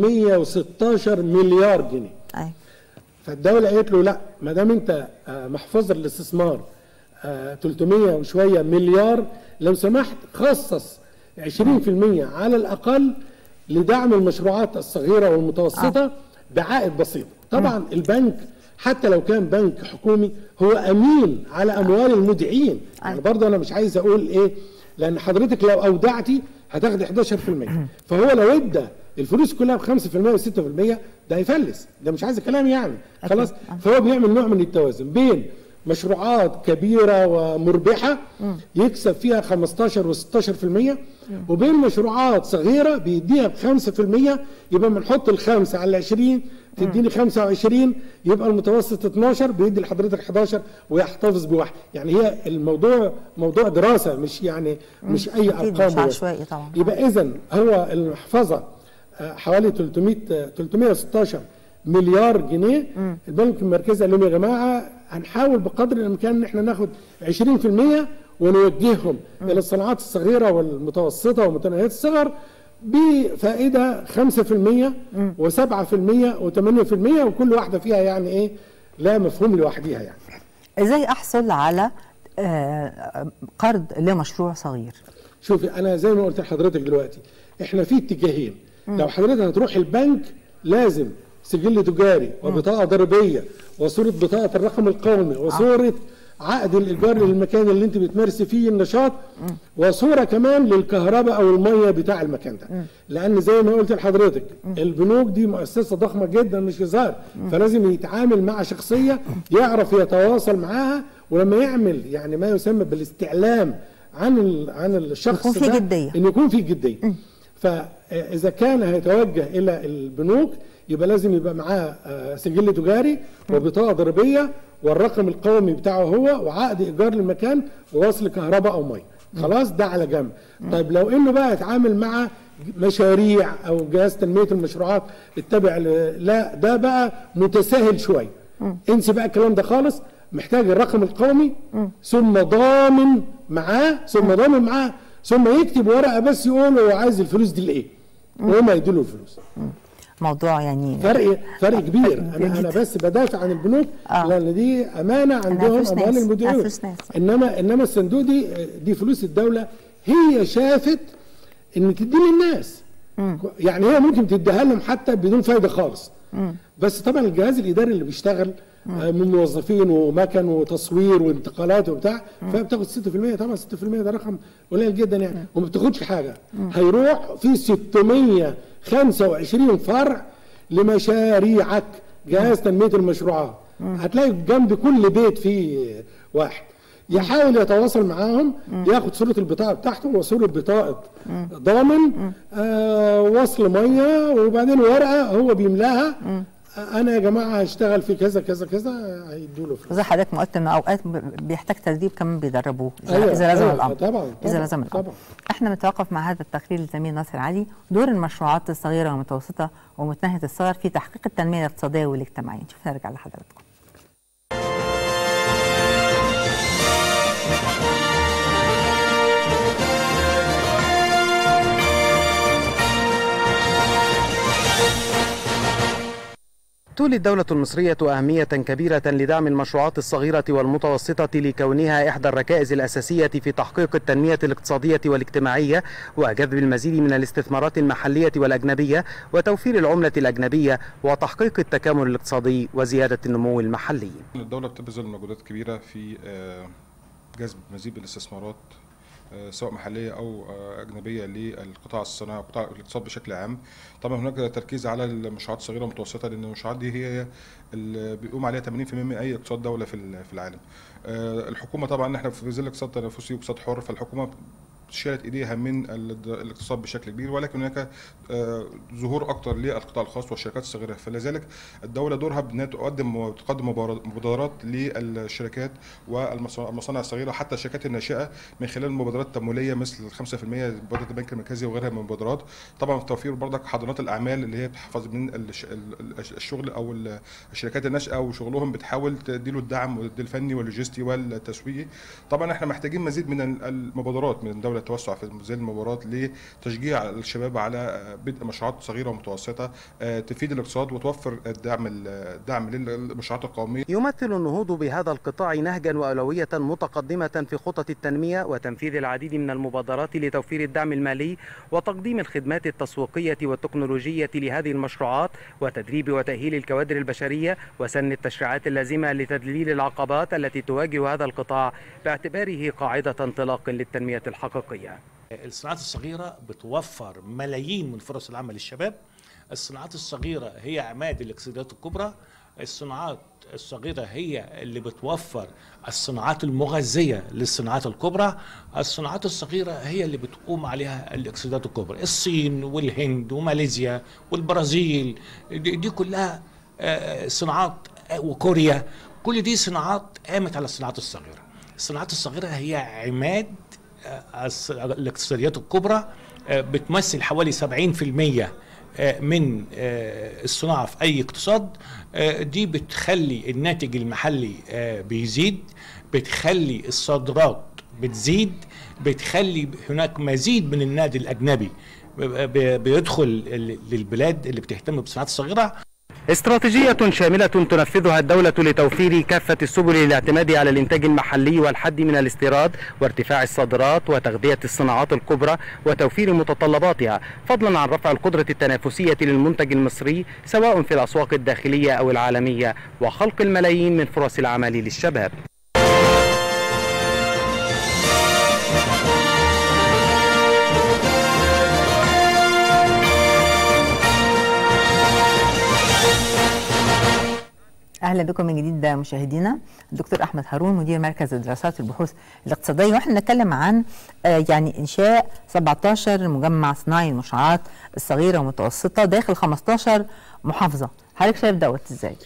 316 مليار جنيه أي. فالدوله قالت له لا ما دام انت آه، محفظه للاستثمار آه، 300 وشويه مليار لو سمحت خصص 20% على الاقل لدعم المشروعات الصغيره والمتوسطه بعائد بسيط طبعا البنك حتى لو كان بنك حكومي هو امين على اموال المودعين يعني برضه انا مش عايز اقول ايه لان حضرتك لو اودعتي هتاخدي 11% فهو لو ادى الفلوس كلها ب 5% و6% ده هيفلس ده مش عايز كلام يعني خلاص فهو بيعمل نوع من التوازن بين مشروعات كبيره ومربحه يكسب فيها 15 و16% وبين مشروعات صغيره بيديها ب 5% يبقى بنحط الخمسه على 20 تديني 25 يبقى المتوسط 12 بيدي لحضرتك 11 ويحتفظ بواحد يعني هي الموضوع موضوع دراسه مش يعني مش اي أكيد ارقام مش بس. عشوائي طبعا يبقى اذا هو المحفظه آه، حوالي 300 آه، 316 مليار جنيه البنك المركزي قال لهم يا جماعه هنحاول بقدر الامكان ان احنا ناخد 20% ونوجههم الى الصناعات الصغيره والمتوسطه ومتناهيه الصغر بفائده 5% و7% و8% وكل واحده فيها يعني ايه لا مفهوم لوحدها يعني ازاي احصل على آه، قرض لمشروع صغير شوفي انا زي ما قلت لحضرتك دلوقتي احنا في اتجاهين لو حضرتك هتروح البنك لازم سجل تجاري وبطاقه ضريبيه وصوره بطاقه الرقم القومي وصوره عقد الايجار للمكان اللي انت بتمارسي فيه النشاط وصوره كمان للكهرباء او الميه بتاع المكان ده لان زي ما قلت لحضرتك البنوك دي مؤسسه ضخمه جدا مش هزار فلازم يتعامل مع شخصيه يعرف يتواصل معاها ولما يعمل يعني ما يسمى بالاستعلام عن ال- عن الشخص يكون في ده جدية. ان يكون في جديه فاذا كان هيتوجه الى البنوك يبقى لازم يبقى معاه آه، سجل تجاري وبطاقه ضريبيه والرقم القومي بتاعه هو وعقد ايجار للمكان ووصل كهرباء او ميه خلاص ده على جنب طيب لو انه بقى يتعامل مع مشاريع او جهاز تنميه المشروعات التابع ل- لا ده بقى متساهل شويه انسي بقى الكلام ده خالص محتاج الرقم القومي ثم ضامن معاه ثم ضامن معاه ثم يكتب ورقه بس يقول هو عايز الفلوس دي لايه وهم يدوا له الفلوس موضوع يعني فرق فرق كبير انا كبير انا جدا. بس بدافع عن البنوك آه. لان دي امانه عندهم فلوس اموال ناس. المديرين فلوس ناس. انما انما الصندوق دي دي فلوس الدوله هي شافت ان تدي للناس يعني هي ممكن تديها لهم حتى بدون فايده خالص بس طبعا الجهاز الاداري اللي بيشتغل آه، من موظفين ومكن وتصوير وانتقالات وبتاع فبتاخد 6% طبعا 6% ده رقم قليل جدا يعني وما بتاخدش حاجه هيروح في 625 فرع لمشاريعك جهاز تنميه المشروعات هتلاقي جنب كل بيت فيه واحد يحاول يتواصل معاهم ياخد صوره البطاقه بتاعته وصوره بطاقه ضامن آه وصل ميه وبعدين ورقه هو بيملاها آه، انا يا جماعه هشتغل في كذا كذا كذا هيدوا له فلوس زي حضرتك ما قلت انه اوقات ب- بيحتاج تدريب كمان بيدربوه اذا, أيوة، إذا لازم أيوة، الامر طبعاً، اذا طبعاً، لازم الامر طبعاً. احنا نتوقف مع هذا التقرير للزميل ناصر علي دور المشروعات الصغيره والمتوسطه ومتناهيه الصغر في تحقيق التنميه الاقتصاديه والاجتماعيه نشوف نرجع لحضراتكم تولي الدولة المصرية أهمية كبيرة لدعم المشروعات الصغيرة والمتوسطة لكونها إحدى الركائز الأساسية في تحقيق التنمية الاقتصادية والاجتماعية وجذب المزيد من الاستثمارات المحلية والأجنبية وتوفير العملة الأجنبية وتحقيق التكامل الاقتصادي وزيادة النمو المحلي الدولة بتبذل مجهودات كبيرة في آه، جذب مزيد من الاستثمارات آه، سواء محلية أو آه، أجنبية للقطاع الصناعي وقطاع الاقتصاد بشكل عام طبعا هناك تركيز على المشروعات الصغيرة والمتوسطة لأن المشروعات دي هي اللي بيقوم عليها 80% من أي اقتصاد دولة في ال- في العالم آه، الحكومة طبعا احنا في ظل اقتصاد تنافسي واقتصاد حر فالحكومة شالت ايديها من ال- الاقتصاد بشكل كبير ولكن هناك آه، ظهور اكتر للقطاع الخاص والشركات الصغيره فلذلك الدوله دورها بانها تقدم تقدم مبار- مبادرات للشركات والمصانع الصغيره حتى الشركات الناشئه من خلال مبادرات تمويليه مثل 5% مبادره البنك المركزي وغيرها من المبادرات طبعا توفير برضك حاضنات الاعمال اللي هي بتحفظ من الش- ال- ال- الشغل او ال- الشركات الناشئه وشغلهم بتحاول تديله الدعم الفني واللوجستي والتسويقي طبعا احنا محتاجين مزيد من ال- المبادرات من الدوله التوسع في زي المبادرات لتشجيع الشباب على بدء مشروعات صغيره ومتوسطه آه، تفيد الاقتصاد وتوفر الدعم الدعم للمشروعات القوميه يمثل النهوض بهذا القطاع نهجا وأولوية متقدمة في خطط التنمية وتنفيذ العديد من المبادرات لتوفير الدعم المالي وتقديم الخدمات التسويقية والتكنولوجية لهذه المشروعات وتدريب وتأهيل الكوادر البشرية وسن التشريعات اللازمة لتذليل العقبات التي تواجه هذا القطاع باعتباره قاعدة انطلاق للتنمية الحقيقية الصناعات الصغيرة بتوفر ملايين من فرص العمل للشباب الصناعات الصغيرة هي عماد الاقتصاديات الكبرى الصناعات الصغيرة هي اللي بتوفر الصناعات المغذية للصناعات الكبرى الصناعات الصغيرة هي اللي بتقوم عليها الاقتصادات الكبرى الصين والهند وماليزيا والبرازيل دي, دي كلها آه، صناعات آه، وكوريا كل دي صناعات قامت على الصناعات الصغيرة الصناعات الصغيرة هي عماد آه، الص- الاقتصاديات الكبرى آه، بتمثل حوالي 70% آه، من آه، الصناعة في أي اقتصاد آه، دي بتخلي الناتج المحلي آه، بيزيد بتخلي الصادرات بتزيد بتخلي هناك مزيد من النادي الأجنبي ب- ب- بيدخل ال- للبلاد اللي بتهتم بالصناعات الصغيرة استراتيجية شاملة تنفذها الدولة لتوفير كافة السبل للاعتماد على الإنتاج المحلي والحد من الاستيراد وارتفاع الصادرات وتغذية الصناعات الكبرى وتوفير متطلباتها فضلا عن رفع القدرة التنافسية للمنتج المصري سواء في الأسواق الداخلية أو العالمية وخلق الملايين من فرص العمل للشباب اهلا بكم من جديد مشاهدينا الدكتور احمد هارون مدير مركز الدراسات والبحوث الاقتصاديه واحنا نتكلم عن آه، يعني انشاء 17 مجمع صناعي للمشروعات الصغيره والمتوسطه داخل 15 محافظه حضرتك شايف دوت ازاي؟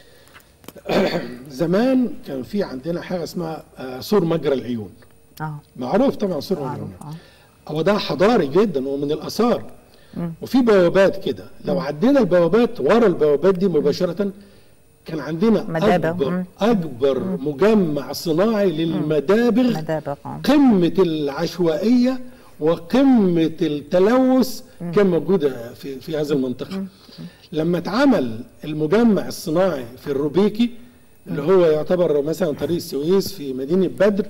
زمان كان في عندنا حاجه اسمها آه، سور مجرى العيون اه معروف طبعا سور مجرى معروف العيون اه هو ده حضاري جدا ومن الاثار وفي بوابات كده لو عدينا البوابات ورا البوابات دي مباشره كان عندنا مدابغ. اكبر مم. اكبر مجمع صناعي للمدابغ مدابغ اه قمه العشوائيه وقمه التلوث كان موجوده في في هذه المنطقه لما اتعمل المجمع الصناعي في الروبيكي اللي هو يعتبر مثلا طريق السويس في مدينه بدر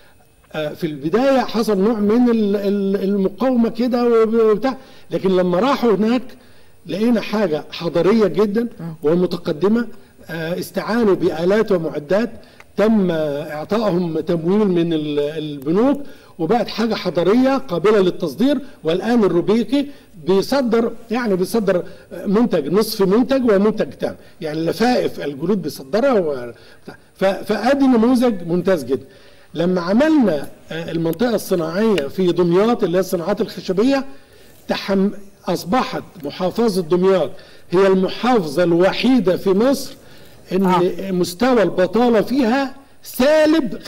آه، في البدايه حصل نوع من ال- ال- المقاومه كده وبتاع لكن لما راحوا هناك لقينا حاجه حضاريه جدا ومتقدمه آه، استعانوا بآلات ومعدات تم اعطائهم تمويل من ال- البنوك وبقت حاجه حضاريه قابله للتصدير والان الروبيكي بيصدر يعني بيصدر منتج نصف منتج ومنتج تام يعني لفائف الجلود بيصدرها و... ف- فادي نموذج ممتاز جدا لما عملنا آه، المنطقه الصناعيه في دمياط اللي هي الصناعات الخشبيه تحم... اصبحت محافظه دمياط هي المحافظه الوحيده في مصر ان آه. مستوى البطاله فيها سالب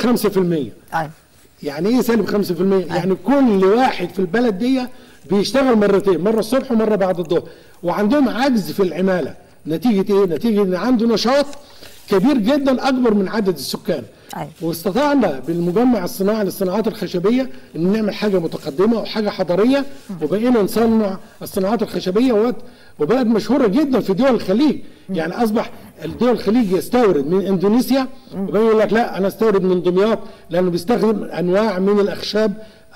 5% ايوه يعني ايه سالب 5%؟ يعني كل واحد في البلد دي بيشتغل مرتين، مره الصبح ومره بعد الظهر، وعندهم عجز في العماله، نتيجه ايه؟ نتيجه ان عنده نشاط كبير جدا اكبر من عدد السكان. أيوة. واستطعنا بالمجمع الصناعي للصناعات الخشبيه ان نعمل حاجه متقدمه وحاجه حضاريه وبقينا نصنع الصناعات الخشبيه وبقت وبقت مشهوره جدا في دول الخليج يعني اصبح الدول الخليج يستورد من اندونيسيا وبقى يقول لك لا انا استورد من دمياط لانه بيستخدم انواع من الاخشاب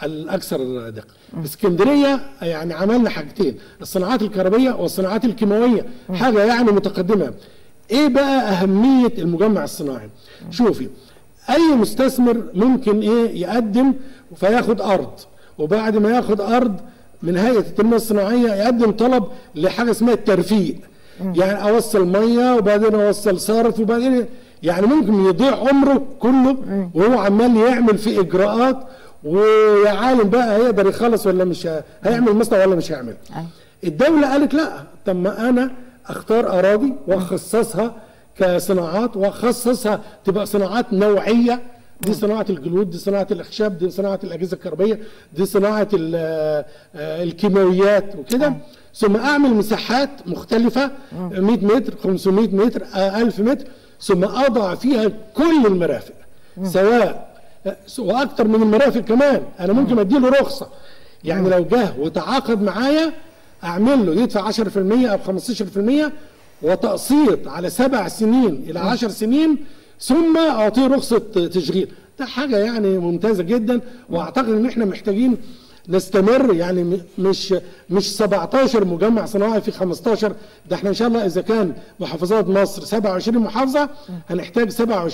الاكثر دقه. في اسكندريه يعني عملنا حاجتين الصناعات الكهربائيه والصناعات الكيماويه حاجه يعني متقدمه. ايه بقى اهميه المجمع الصناعي؟ شوفي اي مستثمر ممكن ايه يقدم فياخد ارض وبعد ما ياخد ارض من هيئه التنميه الصناعيه يقدم طلب لحاجه اسمها الترفيق يعني اوصل ميه وبعدين اوصل صرف وبعدين يعني ممكن يضيع عمره كله وهو عمال يعمل في اجراءات ويا عالم بقى هيقدر يخلص ولا مش ه- هيعمل مصنع ولا مش هيعمل أيوة. الدوله قالت لا طب ما انا اختار اراضي واخصصها كصناعات واخصصها تبقى صناعات نوعيه دي صناعه الجلود دي صناعه الاخشاب دي صناعه الاجهزه الكهربائيه دي صناعه ال- آه، الكيماويات وكده ثم اعمل مساحات مختلفه 100 متر 500 متر آه، 1000 متر ثم اضع فيها كل المرافق سواء آه، واكثر من المرافق كمان انا ممكن اديله رخصه يعني لو جه وتعاقد معايا اعمل له يدفع 10% او 15% وتقسيط على سبع سنين الى عشر سنين ثم اعطيه رخصه تشغيل ده حاجه يعني ممتازه جدا واعتقد ان احنا محتاجين نستمر يعني م- مش مش 17 مجمع صناعي في 15 ده احنا ان شاء الله اذا كان محافظات مصر 27 محافظه هنحتاج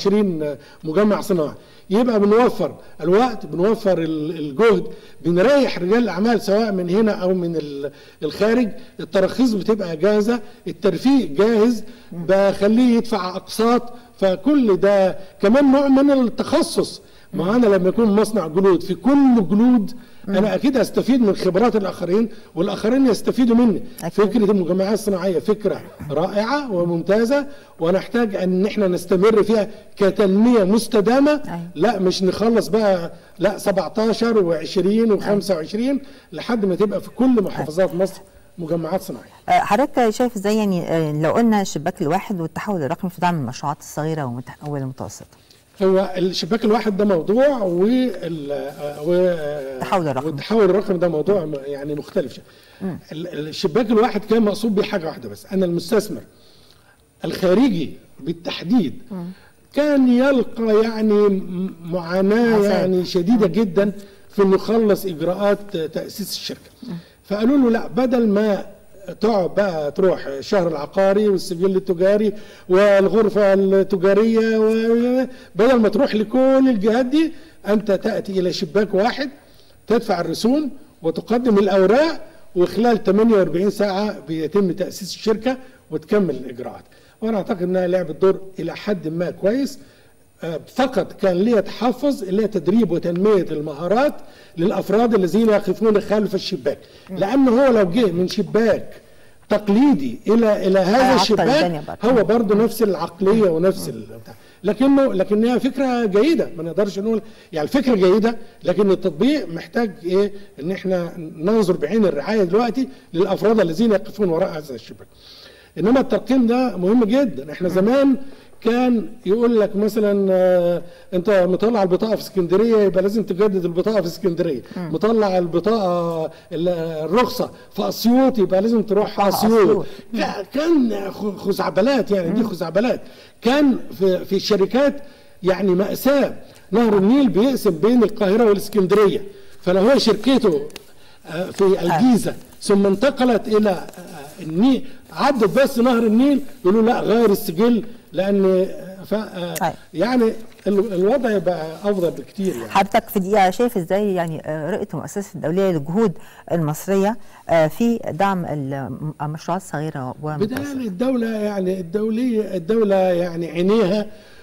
27 مجمع صناعي يبقى بنوفر الوقت بنوفر ال- الجهد بنريح رجال الاعمال سواء من هنا او من ال- الخارج التراخيص بتبقى جاهزه الترفيق جاهز بخليه يدفع اقساط فكل ده كمان نوع من التخصص ما انا لما يكون مصنع جلود في كل جلود انا اكيد استفيد من خبرات الاخرين والاخرين يستفيدوا مني أكيد. فكره المجمعات الصناعيه فكره رائعه وممتازه ونحتاج ان احنا نستمر فيها كتنميه مستدامه أيوة. لا مش نخلص بقى لا 17 و20 و25 لحد ما تبقى في كل محافظات مصر مجمعات صناعيه آه، حضرتك شايف ازاي يعني آه، لو قلنا الشباك الواحد والتحول الرقمي في دعم المشروعات الصغيره والمت- والمتوسطه هو الشباك الواحد ده موضوع وال آه، و التحول الرقمي. والتحول الرقمي ده موضوع م- يعني مختلف شوية. ال- الشباك الواحد كان مقصود بيه حاجه واحده بس ان المستثمر الخارجي بالتحديد كان يلقى يعني م- معاناه عذاب. يعني شديده جدا في انه يخلص اجراءات تاسيس الشركه فقالوا له لا بدل ما تقعد بقى تروح الشهر العقاري والسجل التجاري والغرفه التجاريه و- بدل ما تروح لكل الجهات دي انت تاتي الى شباك واحد تدفع الرسوم وتقدم الاوراق وخلال 48 ساعه بيتم تاسيس الشركه وتكمل الاجراءات وانا اعتقد انها لعبت دور الى حد ما كويس آه، فقط كان ليها تحفظ اللي هي تدريب وتنميه المهارات للافراد الذين يقفون خلف الشباك لانه هو لو جه من شباك تقليدي الى الى هذا هيعطل الشباك الدنيا برضه. هو برضه نفس العقليه ونفس ال- بتاع. لكنه لكنها فكره جيده ما نقدرش نقول يعني الفكره جيده لكن التطبيق محتاج ايه ان احنا ننظر بعين الرعايه دلوقتي للافراد الذين يقفون وراء هذا الشباك انما الترقيم ده مهم جدا احنا زمان كان يقول لك مثلا آه، انت مطلع البطاقه في اسكندريه يبقى لازم تجدد البطاقه في اسكندريه مطلع البطاقه ال- الرخصه في اسيوط يبقى لازم تروح تروح اسيوط أسيوط. لا، كان خ- خزعبلات يعني دي خزعبلات كان في في الشركات يعني مأساة نهر النيل بيقسم بين القاهرة والإسكندرية فلو هو شركته آه، في الجيزة ثم انتقلت إلى آه، النيل عدت بس نهر النيل يقولوا لا غير السجل لأن آه، ف آه، أيوة. يعني ال- الوضع بقى أفضل بكتير يعني حضرتك في دقيقه شايف ازاي يعني آه، رؤيه المؤسسه الدوليه للجهود المصريه آه، في دعم الم- المشروعات الصغيره بداية والمتوسطه الدولة يعني الدولية الدولة يعني عينيها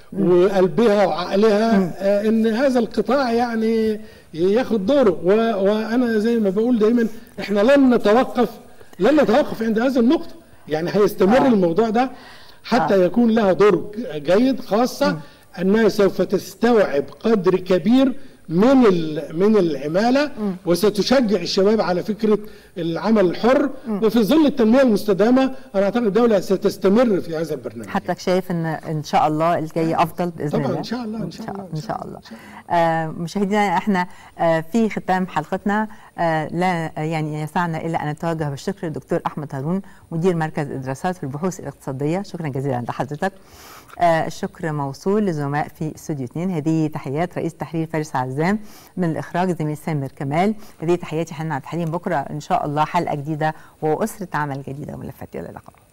وقلبها وعقلها آه، ان هذا القطاع يعني ياخد دوره و- وانا زي ما بقول دايما احنا لن نتوقف لن نتوقف عند هذه النقطة يعني هيستمر آه. الموضوع ده حتى يكون لها دور جيد خاصة انها سوف تستوعب قدر كبير من ال- من العماله وستشجع الشباب على فكره العمل الحر وفي ظل التنميه المستدامه انا اعتقد الدوله ستستمر في هذا البرنامج حضرتك شايف ان ان شاء الله الجاي افضل باذن طبعاً، الله إن شاء الله، إن شاء الله، ان شاء الله آه، مشاهدينا احنا آه، في ختام حلقتنا آه، لا يعني يسعنا الا ان نتوجه بالشكر للدكتور احمد هارون مدير مركز الدراسات في البحوث الاقتصاديه شكرا جزيلا لحضرتك آه، الشكر موصول لزملاء في استوديو 2 هذه تحيات رئيس تحرير فارس عزام من الاخراج زميل سامر كمال هذه تحياتي حنان عبد الحليم بكره ان شاء الله حلقه جديده واسره عمل جديده وملفات الى اللقاء